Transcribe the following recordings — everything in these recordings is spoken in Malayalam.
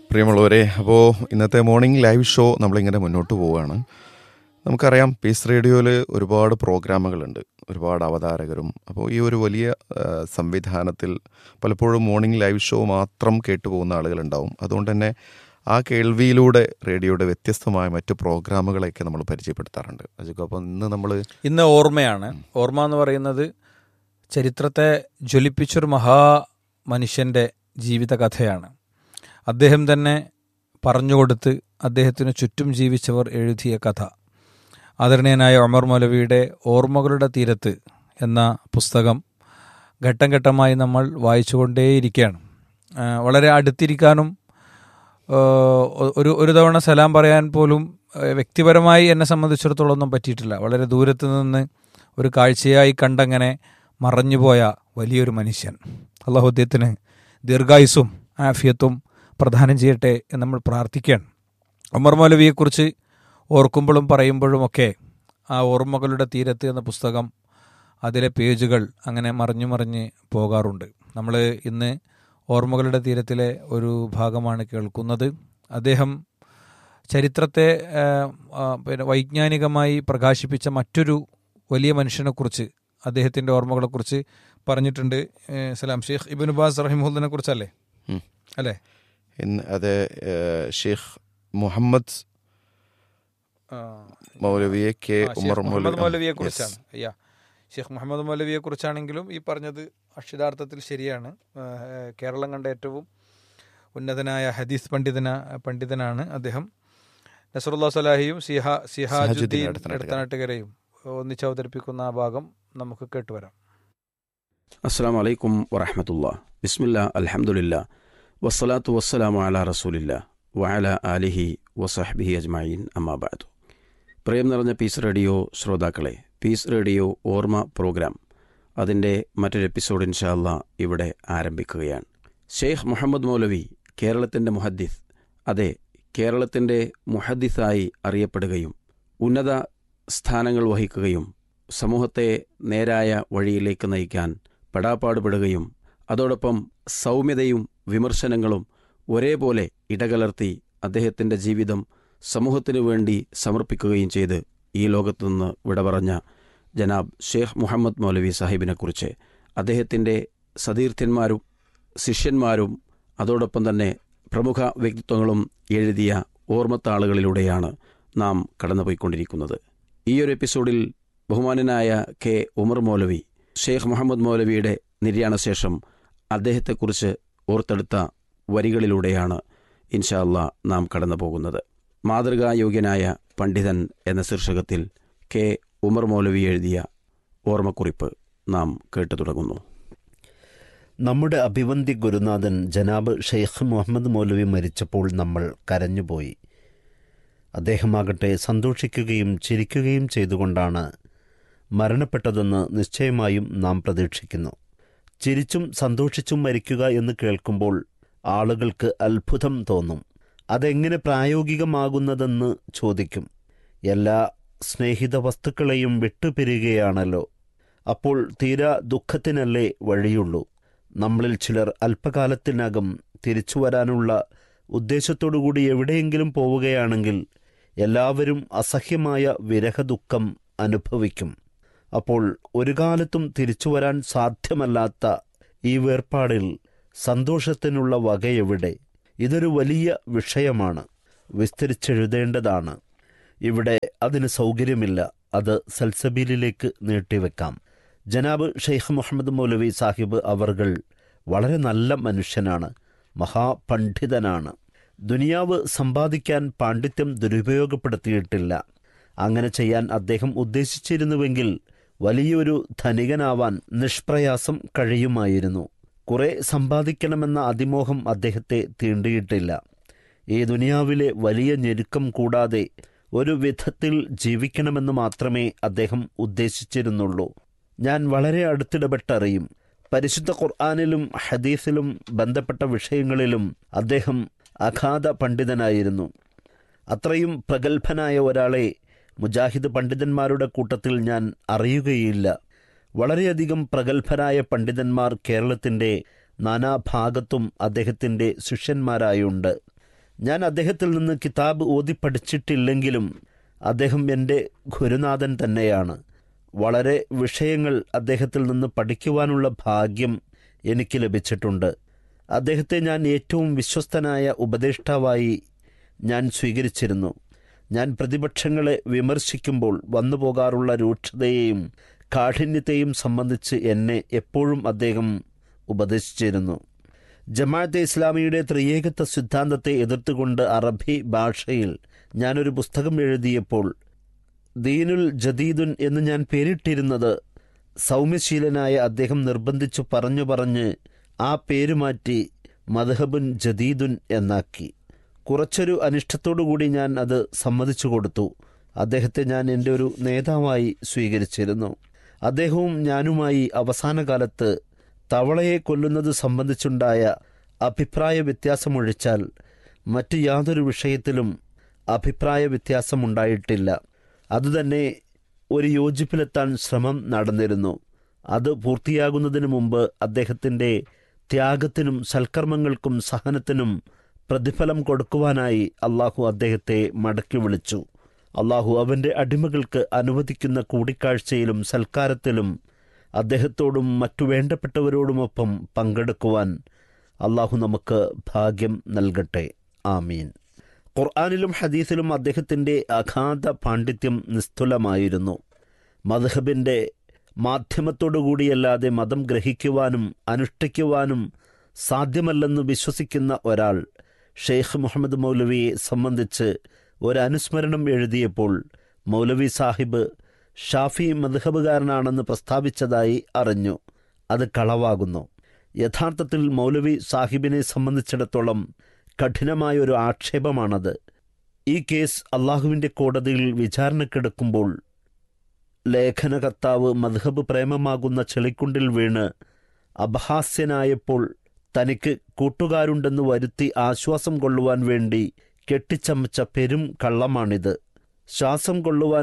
പ്രിയമുള്ളവരെ അപ്പോൾ ഇന്നത്തെ മോർണിംഗ് ലൈവ് ഷോ നമ്മളിങ്ങനെ മുന്നോട്ട് പോവുകയാണ് നമുക്കറിയാം പീസ് റേഡിയോയിൽ ഒരുപാട് പ്രോഗ്രാമുകളുണ്ട് ഒരുപാട് അവതാരകരും അപ്പോൾ ഈ ഒരു വലിയ ആ, സംവിധാനത്തിൽ പലപ്പോഴും മോർണിംഗ് ലൈവ് ഷോ മാത്രം കേട്ടു പോകുന്ന ആളുകളുണ്ടാവും അതുകൊണ്ട് തന്നെ ആ കേൾവിയിലൂടെ റേഡിയോയുടെ വ്യത്യസ്തമായ മറ്റു പ്രോഗ്രാമുകളെയൊക്കെ നമ്മൾ പരിചയപ്പെടുത്താറുണ്ട് അജുക്കോ അപ്പോൾ ഇന്ന് നമ്മൾ ഇന്ന് ഓർമ്മയാണ് ഓർമ്മ എന്ന് പറയുന്നത് ചരിത്രത്തെ ജ്വലിപ്പിച്ചൊരു മഹാ മനുഷ്യൻ്റെ ജീവിത കഥയാണ് അദ്ദേഹം തന്നെ പറഞ്ഞുകൊടുത്ത് അദ്ദേഹത്തിന് ചുറ്റും ജീവിച്ചവർ എഴുതിയ കഥ ആദരണീയനായ ഒമർ മൗലവിയുടെ ഓർമ്മകളുടെ തീരത്ത് എന്ന പുസ്തകം ഘട്ടം ഘട്ടമായി നമ്മൾ വായിച്ചുകൊണ്ടേയിരിക്കുകയാണ് ആ, വളരെ അടുത്തിരിക്കാനും ആ, ഒരു ഒരു തവണ സലാം പറയാൻ പോലും ആ, വ്യക്തിപരമായി എന്നെ സംബന്ധിച്ചിടത്തോളം ഒന്നും പറ്റിയിട്ടില്ല വളരെ ദൂരത്ത് നിന്ന് ഒരു കാഴ്ചയായി കണ്ടങ്ങനെ മറഞ്ഞുപോയ വലിയൊരു മനുഷ്യൻ അള്ളാഹു അദ്ദേഹത്തിന് ദീർഘായുസ്സും ആഫിയത്തും പ്രദാനം ചെയ്യട്ടെ എന്ന് നമ്മൾ പ്രാർത്ഥിക്കുകയാണ് അമർ മൗലവിയെക്കുറിച്ച് ഓർക്കുമ്പോഴും പറയുമ്പോഴുമൊക്കെ ആ ഓർമ്മകളുടെ തീരത്ത് എന്ന പുസ്തകം അതിലെ പേജുകൾ അങ്ങനെ മറിഞ്ഞു മറിഞ്ഞ് പോകാറുണ്ട് നമ്മൾ ഇന്ന് ഓർമ്മകളുടെ തീരത്തിലെ ഒരു ഭാഗമാണ് കേൾക്കുന്നത് അദ്ദേഹം ചരിത്രത്തെ ആ, ആ, പിന്നെ വൈജ്ഞാനികമായി പ്രകാശിപ്പിച്ച മറ്റൊരു വലിയ മനുഷ്യനെക്കുറിച്ച് അദ്ദേഹത്തിൻ്റെ ഓർമ്മകളെക്കുറിച്ച് പറഞ്ഞിട്ടുണ്ട് ഏ, സലാം ഷെയ്ഖ് ഇബിൻ ബാസ് റഹിമുദ്ദിനെ കുറിച്ചല്ലേ ഉം. അല്ലേ ഇന്ന് അത് ആ, ഷെയ്ഖ് മുഹമ്മദ് ആ, മൗലവിയെ കെ ആ, ഉമർ ഷെയ്ഖ് മുഹമ്മദ് മൗലവിയെ Yes. കുറിച്ചാണ് അയ്യാ ഷെയ്ഖ് മുഹമ്മദ് മൗലവിയെ കുറിച്ചാണെങ്കിലും ഈ പറഞ്ഞത് അക്ഷരാർത്ഥത്തിൽ ശരിയാണ് ആ, കേരളം കണ്ട ഏറ്റവും ഉന്നതനായ ഹദീസ് പണ്ഡിതന പണ്ഡിതനാണ് അദ്ദേഹം നസറുല്ലാ സലാഹിയും സിഹ സിഹാജുദ്ദീൻ സിഹാജുദ്ദീൻ എടത്തനാട്ടുകര. എടുത്തനാട്ടുകരയും ഒന്നിച്ച് അവതരിപ്പിക്കുന്ന ആ ഭാഗം നമുക്ക് കേട്ടുവരാം അസ്സാം വലൈക്കും വറഹമത്തുള്ള ബിസ്മില്ല അൽഹംദുലില്ല വസ്സലാത്തു വസ്സലാമു അല റസൂലില്ല വഅല ആലിഹി വസഹ്ബിഹി അജ്മഈൻ അമ്മാബാദു പ്രേം നിറഞ്ഞ പീസ് റേഡിയോ ശ്രോതാക്കളെ പീസ് റേഡിയോ ഓർമ്മ പ്രോഗ്രാം അതിൻ്റെ മറ്റൊരു എപ്പിസോഡ് ഇൻഷാല്ല ഇവിടെ ആരംഭിക്കുകയാണ് ഷെയ്ഖ് മുഹമ്മദ് മൗലവി കേരളത്തിൻ്റെ മുഹദ്ദിസ് അതെ കേരളത്തിൻ്റെ മുഹദ്ദിസായി അറിയപ്പെടുകയും ഉന്നത സ്ഥാനങ്ങൾ വഹിക്കുകയും സമൂഹത്തെ നേരായ വഴിയിലേക്ക് നയിക്കാൻ പെടാപ്പാടുപെടുകയും അതോടൊപ്പം സൗമ്യതയും വിമർശനങ്ങളും ഒരേപോലെ ഇടകലർത്തി അദ്ദേഹത്തിൻ്റെ ജീവിതം സമൂഹത്തിനു വേണ്ടി സമർപ്പിക്കുകയും ചെയ്ത് ഈ ലോകത്തു നിന്ന് വിട പറഞ്ഞ ജനാബ് ഷേഖ് മുഹമ്മദ് മൗലവി സാഹിബിനെക്കുറിച്ച് അദ്ദേഹത്തിൻ്റെ സതീർത്ഥ്യന്മാരും ശിഷ്യന്മാരും അതോടൊപ്പം തന്നെ പ്രമുഖ വ്യക്തിത്വങ്ങളും എഴുതിയ ഓർമ്മത്താളുകളിലൂടെയാണ് നാം കടന്നുപോയിക്കൊണ്ടിരിക്കുന്നത് ഈ ഒരു എപ്പിസോഡിൽ ബഹുമാനനായ കെ ഉമർ മൗലവി ഷെയ്ഖ് മുഹമ്മദ് മൗലവിയുടെ നിര്യാണശേഷം അദ്ദേഹത്തെക്കുറിച്ച് ഓർത്തെടുത്ത വരികളിലൂടെയാണ് ഇൻഷാ അല്ലാ നാം കടന്നു പോകുന്നത് മാതൃകായോഗ്യനായ പണ്ഡിതൻ എന്ന ശീർഷകത്തിൽ കെ ഉമർ മൗലവി എഴുതിയ ഓർമ്മക്കുറിപ്പ് നാം കേട്ടു തുടങ്ങുന്നു നമ്മുടെ അഭിവന്ദ്യ ഗുരുനാഥൻ ജനാബ് ഷെയ്ഖ് മുഹമ്മദ് മൗലവി മരിച്ചപ്പോൾ നമ്മൾ കരഞ്ഞുപോയി അദ്ദേഹമാകട്ടെ സന്തോഷിക്കുകയും ചിരിക്കുകയും ചെയ്തുകൊണ്ടാണ് മരണപ്പെട്ടതെന്ന് നിശ്ചയമായും നാം പ്രതീക്ഷിക്കുന്നു ചിരിച്ചും സന്തോഷിച്ചും മരിക്കുക എന്ന് കേൾക്കുമ്പോൾ ആളുകൾക്ക് അത്ഭുതം തോന്നും അതെങ്ങനെ പ്രായോഗികമാകുന്നതെന്ന് ചോദിക്കും എല്ലാ സ്നേഹിത വസ്തുക്കളെയും വിട്ടുപിരിയുകയാണല്ലോ അപ്പോൾ തീരാ ദുഃഖത്തിനല്ലേ വഴിയുള്ളൂ നമ്മളിൽ ചിലർ അല്പകാലത്തിനകം തിരിച്ചു വരാനുള്ള ഉദ്ദേശത്തോടുകൂടി എവിടെയെങ്കിലും പോവുകയാണെങ്കിൽ എല്ലാവരും അസഹ്യമായ വിരഹദുഃഖം അനുഭവിക്കും അപ്പോൾ ഒരു കാലത്തും തിരിച്ചു വരാൻ സാധ്യമല്ലാത്ത ഈ വേർപാടിൽ സന്തോഷത്തിനുള്ള വകയെവിടെ ഇതൊരു വലിയ വിഷയമാണ് വിസ്തരിച്ചെഴുതേണ്ടതാണ് ഇവിടെ അതിന് സൗകര്യമില്ല അത് സൽസബീലിലേക്ക് നീട്ടിവെക്കാം ജനാബ് ഷെയ്ഖ് മുഹമ്മദ് മൗലവി സാഹിബ് അവർകൾ വളരെ നല്ല മനുഷ്യനാണ് മഹാപണ്ഡിതനാണ് ദുനിയാവ് സമ്പാദിക്കാൻ പാണ്ഡിത്യം ദുരുപയോഗപ്പെടുത്തിയിട്ടില്ല അങ്ങനെ ചെയ്യാൻ അദ്ദേഹം ഉദ്ദേശിച്ചിരുന്നുവെങ്കിൽ വലിയൊരു ധനികനാവാൻ നിഷ്പ്രയാസം കഴിയുമായിരുന്നു കുറെ സമ്പാദിക്കണമെന്ന അതിമോഹം അദ്ദേഹത്തെ തീണ്ടിയിട്ടില്ല ഈ ദുനിയാവിലെ വലിയ ഞെരുക്കം കൂടാതെ ഒരു വിധത്തിൽ ജീവിക്കണമെന്ന് മാത്രമേ അദ്ദേഹം ഉദ്ദേശിച്ചിരുന്നുള്ളൂ ഞാൻ വളരെ അടുത്തിടപെട്ടറിയും പരിശുദ്ധ ഖുർആാനിലും ഹദീസിലും ബന്ധപ്പെട്ട വിഷയങ്ങളിലും അദ്ദേഹം അഗാധ പണ്ഡിതനായിരുന്നു അത്രയും പ്രഗത്ഭനായ ഒരാളെ മുജാഹിദ് പണ്ഡിതന്മാരുടെ കൂട്ടത്തിൽ ഞാൻ അറിയുകയില്ല വളരെയധികം പ്രഗത്ഭരായ പണ്ഡിതന്മാർ കേരളത്തിൻ്റെ നാനാഭാഗത്തും അദ്ദേഹത്തിൻ്റെ ശിഷ്യന്മാരായുണ്ട് ഞാൻ അദ്ദേഹത്തിൽ നിന്ന് കിതാബ് ഓതി പഠിച്ചിട്ടില്ലെങ്കിലും അദ്ദേഹം എൻ്റെ ഗുരുനാഥൻ തന്നെയാണ് വളരെ വിഷയങ്ങൾ അദ്ദേഹത്തിൽ നിന്ന് പഠിക്കുവാനുള്ള ഭാഗ്യം എനിക്ക് ലഭിച്ചിട്ടുണ്ട് അദ്ദേഹത്തെ ഞാൻ ഏറ്റവും വിശ്വസ്തനായ ഉപദേഷ്ടാവായി ഞാൻ സ്വീകരിച്ചിരുന്നു ഞാൻ പ്രതിപക്ഷങ്ങളെ വിമർശിക്കുമ്പോൾ വന്നു പോകാറുള്ള രൂക്ഷതയെയും കാഠിന്യത്തെയും സംബന്ധിച്ച് എന്നെ എപ്പോഴും അദ്ദേഹം ഉപദേശിച്ചിരുന്നു ജമാഅത്തെ ഇസ്ലാമിയുടെ ത്രിയേകത്വ സിദ്ധാന്തത്തെ എതിർത്തുകൊണ്ട് അറബി ഭാഷയിൽ ഞാനൊരു പുസ്തകം എഴുതിയപ്പോൾ ദീനുൽ ജദീദുൻ എന്ന് ഞാൻ പേരിട്ടിരുന്നത് സൗമ്യശീലനായ അദ്ദേഹം നിർബന്ധിച്ചു പറഞ്ഞു പറഞ്ഞ് ആ പേര് മാറ്റി മദ്ഹബുൻ ജദീദുൻ എന്നാക്കി കുറച്ചൊരു അനിഷ്ടത്തോടുകൂടി ഞാൻ അത് സമ്മതിച്ചു കൊടുത്തു അദ്ദേഹത്തെ ഞാൻ എൻ്റെ ഒരു നേതാവായി സ്വീകരിച്ചിരുന്നു അദ്ദേഹവും ഞാനുമായി അവസാന കാലത്ത് തവളയെ കൊല്ലുന്നത് സംബന്ധിച്ചുണ്ടായ അഭിപ്രായ വ്യത്യാസമൊഴിച്ചാൽ മറ്റു യാതൊരു വിഷയത്തിലും അഭിപ്രായ വ്യത്യാസമുണ്ടായിട്ടില്ല അതുതന്നെ ഒരു യോജിപ്പിലെത്താൻ ശ്രമം നടന്നിരുന്നു അത് പൂർത്തിയാകുന്നതിന് മുമ്പ് അദ്ദേഹത്തിൻ്റെ ത്യാഗത്തിനും സൽക്കർമ്മങ്ങൾക്കും സഹനത്തിനും പ്രതിഫലം കൊടുക്കുവാനായി അള്ളാഹു അദ്ദേഹത്തെ മടക്കി വിളിച്ചു അള്ളാഹു അവൻ്റെ അടിമകൾക്ക് അനുവദിക്കുന്ന കൂടിക്കാഴ്ചയിലും സൽക്കാരത്തിലും അദ്ദേഹത്തോടും മറ്റു വേണ്ടപ്പെട്ടവരോടുമൊപ്പം പങ്കെടുക്കുവാൻ അള്ളാഹു നമുക്ക് ഭാഗ്യം നൽകട്ടെ ആമീൻ ഖുർആാനിലും ഹദീസിലും അദ്ദേഹത്തിൻ്റെ അഗാധ പാണ്ഡിത്യം നിസ്തുലമായിരുന്നു മദ്ഹബിൻ്റെ മാധ്യമത്തോടുകൂടിയല്ലാതെ മതം ഗ്രഹിക്കുവാനും അനുഷ്ഠിക്കുവാനും സാധ്യമല്ലെന്ന് വിശ്വസിക്കുന്ന ഒരാൾ ഷെയ്ഖ് മുഹമ്മദ് മൗലവിയെ സംബന്ധിച്ച് ഒരനുസ്മരണം എഴുതിയപ്പോൾ മൗലവി സാഹിബ് ഷാഫി മദ്ഹബുകാരനാണെന്ന് പ്രസ്താവിച്ചതായി അറിഞ്ഞു അത് കളവാകുന്നു യഥാർത്ഥത്തിൽ മൗലവി സാഹിബിനെ സംബന്ധിച്ചിടത്തോളം കഠിനമായൊരു ആക്ഷേപമാണത് ഈ കേസ് അള്ളാഹുവിൻ്റെ കോടതിയിൽ വിചാരണക്കെടുക്കുമ്പോൾ ലേഖനകർത്താവ് മദ്ഹബ് പ്രേമമാകുന്ന ചെളിക്കുണ്ടിൽ വീണ് അപഹാസ്യനായപ്പോൾ തനിക്ക് കൂട്ടുകാരുണ്ടെന്ന് വരുത്തി ആശ്വാസം കൊള്ളുവാൻ വേണ്ടി കെട്ടിച്ചമച്ച പെരും കള്ളമാണിത് ശ്വാസം കൊള്ളുവാൻ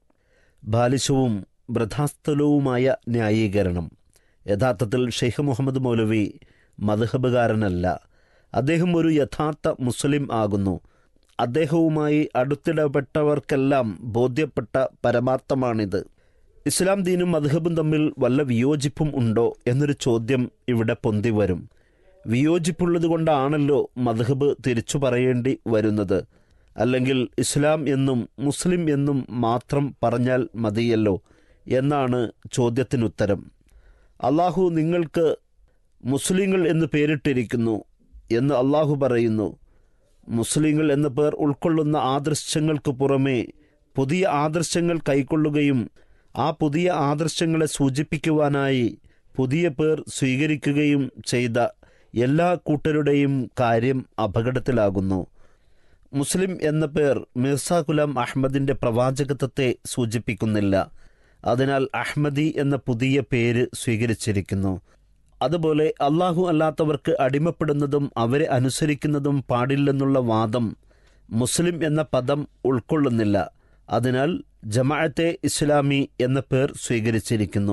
ബാലിശവും വൃഥാസ്ഥലവുമായ ന്യായീകരണം യഥാർത്ഥത്തിൽ ഷെയ്ഖ് മുഹമ്മദ് മൗലവി മദ്ഹബുകാരനല്ല അദ്ദേഹം ഒരു യഥാർത്ഥ മുസ്ലിം ആകുന്നു അദ്ദേഹവുമായി അടുത്തിടപെട്ടവർക്കെല്ലാം ബോധ്യപ്പെട്ട പരമാർത്ഥമാണിത് ഇസ്ലാം ദീനും മദ്ഹബും തമ്മിൽ വല്ല വിയോജിപ്പും ഉണ്ടോ എന്നൊരു ചോദ്യം ഇവിടെ പൊന്തി വരും വിയോജിപ്പുള്ളത് കൊണ്ടാണല്ലോ മദ്ഹബ് തിരിച്ചു പറയേണ്ടി വരുന്നത് അല്ലെങ്കിൽ ഇസ്ലാം എന്നും മുസ്ലിം എന്നും മാത്രം പറഞ്ഞാൽ മതിയല്ലോ എന്നാണ് ചോദ്യത്തിനുത്തരം അള്ളാഹു നിങ്ങൾക്ക് മുസ്ലിങ്ങൾ എന്ന് പേരിട്ടിരിക്കുന്നു എന്ന് അള്ളാഹു പറയുന്നു മുസ്ലിങ്ങൾ എന്ന പേർ ഉൾക്കൊള്ളുന്ന ആദർശങ്ങൾക്ക് പുറമേ പുതിയ ആദർശങ്ങൾ കൈക്കൊള്ളുകയും ആ പുതിയ ആദർശങ്ങളെ സൂചിപ്പിക്കുവാനായി പുതിയ പേർ സ്വീകരിക്കുകയും ചെയ്ത എല്ലാ കൂട്ടരുടെയും കാര്യം അപകടത്തിലാകുന്നു മുസ്ലിം എന്ന പേർ മിർസ ഗുലാം അഹമ്മദിന്റെ പ്രവാചകത്വത്തെ സൂചിപ്പിക്കുന്നില്ല അതിനാൽ അഹമ്മദി എന്ന പുതിയ പേര് സ്വീകരിച്ചിരിക്കുന്നു അതുപോലെ അള്ളാഹു അല്ലാത്തവർക്ക് അടിമപ്പെടുന്നതും അവരെ അനുസരിക്കുന്നതും പാടില്ലെന്നുള്ള വാദം മുസ്ലിം എന്ന പദം ഉൾക്കൊള്ളുന്നില്ല അതിനാൽ ജമാഅത്തെ ഇസ്ലാമി എന്ന പേർ സ്വീകരിച്ചിരിക്കുന്നു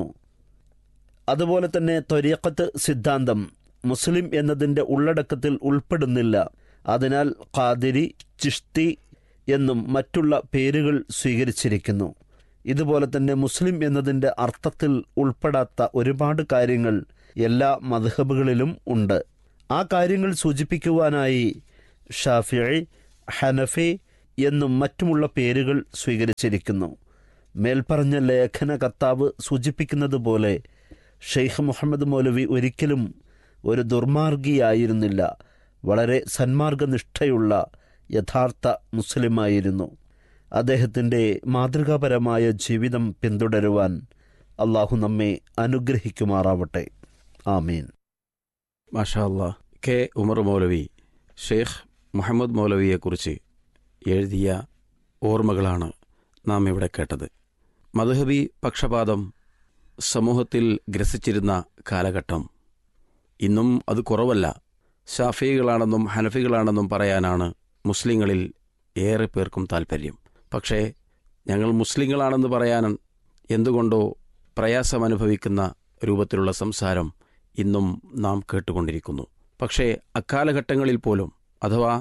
അതുപോലെ തന്നെ ത്വരീഖത്ത് സിദ്ധാന്തം മുസ്ലിം എന്നതിൻ്റെ ഉള്ളടക്കത്തിൽ ഉൾപ്പെടുന്നില്ല അതിനാൽ ഖാദിരി ചിഷ്തി എന്നും മറ്റുള്ള പേരുകൾ സ്വീകരിച്ചിരിക്കുന്നു ഇതുപോലെ തന്നെ മുസ്ലിം എന്നതിൻ്റെ അർത്ഥത്തിൽ ഉൾപ്പെടാത്ത ഒരുപാട് കാര്യങ്ങൾ എല്ലാ മദ്ഹബുകളിലും ഉണ്ട് ആ കാര്യങ്ങൾ സൂചിപ്പിക്കുവാനായി ഷാഫിഐ ഹനഫി എന്നും മറ്റുമുള്ള പേരുകൾ സ്വീകരിച്ചിരിക്കുന്നു മേൽപ്പറഞ്ഞ ലേഖന കർത്താവ് സൂചിപ്പിക്കുന്നത് പോലെ ഷെയ്ഖ് മുഹമ്മദ് മൗലവി ഒരിക്കലും ഒരു ദുർമാർഗിയായിരുന്നില്ല വളരെ സന്മാർഗനിഷ്ഠയുള്ള യഥാർത്ഥ മുസ്ലിമായിരുന്നു അദ്ദേഹത്തിൻ്റെ മാതൃകാപരമായ ജീവിതം പിന്തുടരുവാൻ അള്ളാഹു നമ്മെ അനുഗ്രഹിക്കുമാറാവട്ടെ ആമീൻ മാഷാ അല്ലാ കെ ഉമർ മൗലവി ഷെയ്ഖ് മുഹമ്മദ് മൗലവിയെക്കുറിച്ച് എഴുതിയ ഓർമ്മകളാണ് നാം ഇവിടെ കേട്ടത് മധുഹബി പക്ഷപാതം സമൂഹത്തിൽ ഗ്രസിച്ചിരുന്ന കാലഘട്ടം ഇന്നും അത് കുറവല്ല ഷാഫികളാണെന്നും ഹനഫികളാണെന്നും പറയാനാണ് മുസ്ലിങ്ങളിൽ ഏറെ പേർക്കും താൽപ്പര്യം പക്ഷേ ഞങ്ങൾ മുസ്ലിങ്ങളാണെന്ന് പറയാൻ എന്തുകൊണ്ടോ പ്രയാസമനുഭവിക്കുന്ന രൂപത്തിലുള്ള സംസാരം ഇന്നും നാം കേട്ടുകൊണ്ടിരിക്കുന്നു പക്ഷേ അക്കാലഘട്ടങ്ങളിൽ പോലും അഥവാ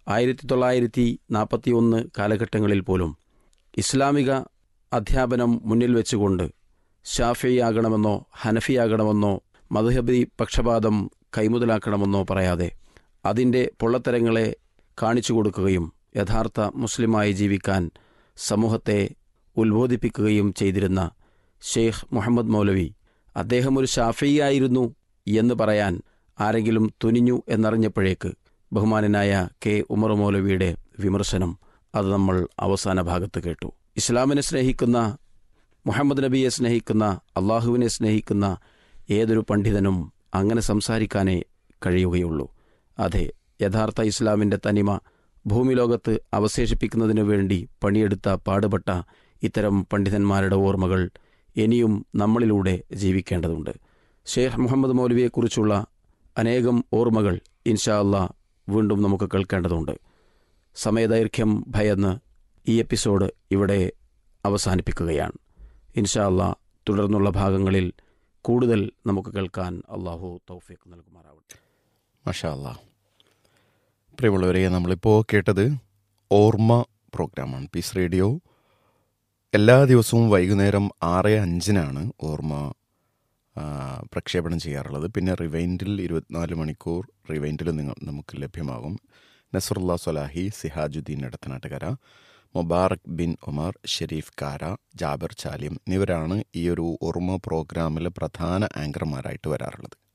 ആയിരത്തി തൊള്ളായിരത്തി നാൽപ്പത്തി ഒന്ന് കാലഘട്ടങ്ങളിൽ പോലും ഇസ്ലാമിക അധ്യാപനം മുന്നിൽ വെച്ചുകൊണ്ട് ഷാഫിയാകണമെന്നോ ഹനഫിയാകണമെന്നോ മധുഹബി പക്ഷപാതം കൈമുതലാക്കണമെന്നോ പറയാതെ അതിൻ്റെ പൊള്ളത്തരങ്ങളെ കാണിച്ചു കൊടുക്കുകയും യഥാർത്ഥ മുസ്ലിമായി ജീവിക്കാൻ സമൂഹത്തെ ഉത്ബോധിപ്പിക്കുകയും ചെയ്തിരുന്ന ഷെയ്ഖ് മുഹമ്മദ് മൗലവി അദ്ദേഹം ഒരു ഷാഫിയായിരുന്നു എന്ന് പറയാൻ ആരെങ്കിലും തുനിഞ്ഞു എന്നറിഞ്ഞപ്പോഴേക്ക് ബഹുമാനനായ കെ ഉമർ മൗലവിയുടെ വിമർശനം അത് നമ്മൾ അവസാന ഭാഗത്ത് കേട്ടു ഇസ്ലാമിനെ സ്നേഹിക്കുന്ന മുഹമ്മദ് നബിയെ സ്നേഹിക്കുന്ന അള്ളാഹുവിനെ സ്നേഹിക്കുന്ന ഏതൊരു പണ്ഡിതനും അങ്ങനെ സംസാരിക്കാനേ കഴിയുകയുള്ളൂ അതെ യഥാർത്ഥ ഇസ്ലാമിൻ്റെ തനിമ ഭൂമി ലോകത്ത് അവശേഷിപ്പിക്കുന്നതിനു വേണ്ടി പണിയെടുത്ത പാടുപെട്ട ഇത്തരം പണ്ഡിതന്മാരുടെ ഓർമ്മകൾ ഇനിയും നമ്മളിലൂടെ ജീവിക്കേണ്ടതുണ്ട് ഷെയ്ഖ് മുഹമ്മദ് മൗലവിയെക്കുറിച്ചുള്ള അനേകം ഓർമ്മകൾ ഇൻഷാ അല്ലാ വീണ്ടും നമുക്ക് കേൾക്കേണ്ടതുണ്ട് സമയദൈർഘ്യം ഭയന്ന് ഈ എപ്പിസോഡ് ഇവിടെ അവസാനിപ്പിക്കുകയാണ് ഇൻഷാ അല്ലാ തുടർന്നുള്ള ഭാഗങ്ങളിൽ കൂടുതൽ നമുക്ക് കേൾക്കാൻ അള്ളാഹു തൗഫീഖ് നൽകുമാറാവട്ടെ മഷാ അല്ലാ പ്രിയമുള്ളവരെ നമ്മളിപ്പോൾ കേട്ടത് ഓർമ്മ പ്രോഗ്രാമാണ് പീസ് റേഡിയോ എല്ലാ ദിവസവും വൈകുന്നേരം ആറ് അഞ്ചിനാണ് ഓർമ്മ ആ, പ്രക്ഷേപണം ചെയ്യാറുള്ളത് പിന്നെ റിവൈൻഡിൽ ഇരുപത്തിനാല് മണിക്കൂർ റിവൈൻഡിൽ നിങ്ങൾ നമുക്ക് ലഭ്യമാകും നസറുല്ല സൊലാഹി സിഹാജുദ്ദീൻ ഇടത്തനാട്ടുകര മുബാറക് ബിൻ ഉമർ ഷെരീഫ് കാര ജാബിർ ചാലിയം എന്നിവരാണ് ഈ ഒരു ഓർമ്മ പ്രോഗ്രാമിൽ പ്രധാന ആങ്കർമാരായിട്ട് വരാറുള്ളത്